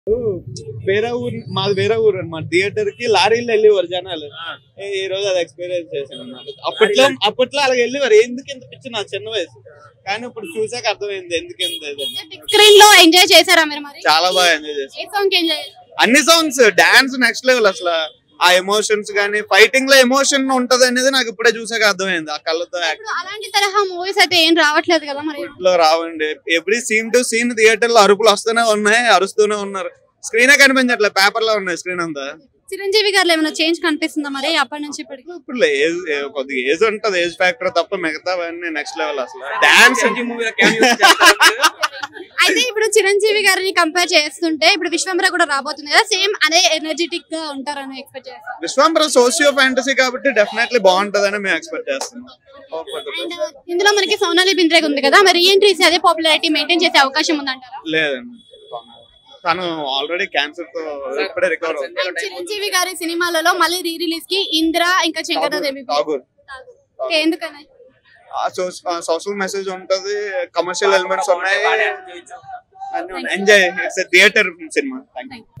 వేరే ఊరు మాది వేరే ఊరు అనమాట థియేటర్ కి లారీలో వెళ్ళేవారు జనాలు ఏ- ఈ రోజు అది ఎక్స్పీరియన్స్ చేశాను అనమాట అప్పట్లో అప్పట్లో అలా వెళ్ళేవారు ఎందుకు ఇంత పిచ్చి నా చిన్న వయసు కానీ ఇప్పుడు చూసాక అర్థమైంది ఎందుకు ఇంత ఇది అని. స్క్రీన్ లో ఎంజాయ్ చేశారా మీరు మరి చాలా బాగా ఎంజాయ్ చేశాను ఏ సాంగ్ ఎంజాయ్ అన్ని సాంగ్స్ డాన్స్ నెక్స్ట్ లెవెల్ అసలు ఆ ఎమోషన్స్ కానీ ఫైటింగ్ లో ఎమోషన్ ఉంటది అనేది నాకు ఇప్పుడే చూసాక అర్థమైంది ఆ కళ్ళతో యాక్ట్ ఇప్పుడు అలాంటి తరహా మూవీస్ అయితే ఏం రావట్లేదు కదా మరి లో రావండి every scene to scene theatre లో అరుపులు వస్తూనే ఉన్నాయి అరుస్తూనే ఉన్నారు స్క్రీనే కనిపించట్లేదు పేపర్ లో ఉన్నాయి స్క్రీన్ అంతా చిరంజీవి గారు ఏమైనా చేంజ్ కనిపిస్తుందా మరి అప్పటి నుంచి ఇప్పటికి ఇప్పుడు ఏజ్ కొద్దిగా ఏజ్ ఉంటది ఏజ్ ఫ్యాక్టర్ తప్ప మిగతావన్నీ నెక్స్ట్ లెవెల్ అసలు డాన్స్ అయితే ఇప్పుడు చిరంజీవి గారిని కంపేర్ చేస్తుంటే ఇప్పుడు విశ్వంబర కూడా రాబోతుంది కదా సేమ్ అదే ఎనర్జెటిక్ గా ఉంటారని ఎక్స్పెక్ట్ చేస్తాం విశ్వంబర సోషియో ఫ్యాంటసీ కాబట్టి డెఫినెట్లీ బాగుంటదని మేము ఎక్స్పెక్ట్ చేస్తున్నాం అండ్ ఇందులో మనకి సోనాలి బింద్రే ఉంది కదా మరి రీఎంట్రీస్ అదే పాపులారిటీ మెయింటైన్ చేసే అవకాశం ఉందంటారా లేదండి తను ఆల్రెడీ క్యాన్సర్ తో ఇప్పుడే రికవర్ అవుతుంది అండ్ చిరంజీవి గారి సినిమాలలో మళ్ళీ రీ రిలీజ్ కి ఇంద్ర ఇంకా శంకర్ దేవి ఠాగూర్ ఎందుకని సోషల్ మెసేజ్ ఉంటది కమర్షియల్ ఎలిమెంట్స్ ఉన్నాయి అన్ని ఉన్నాయి enjoy it's theatre cinema thank you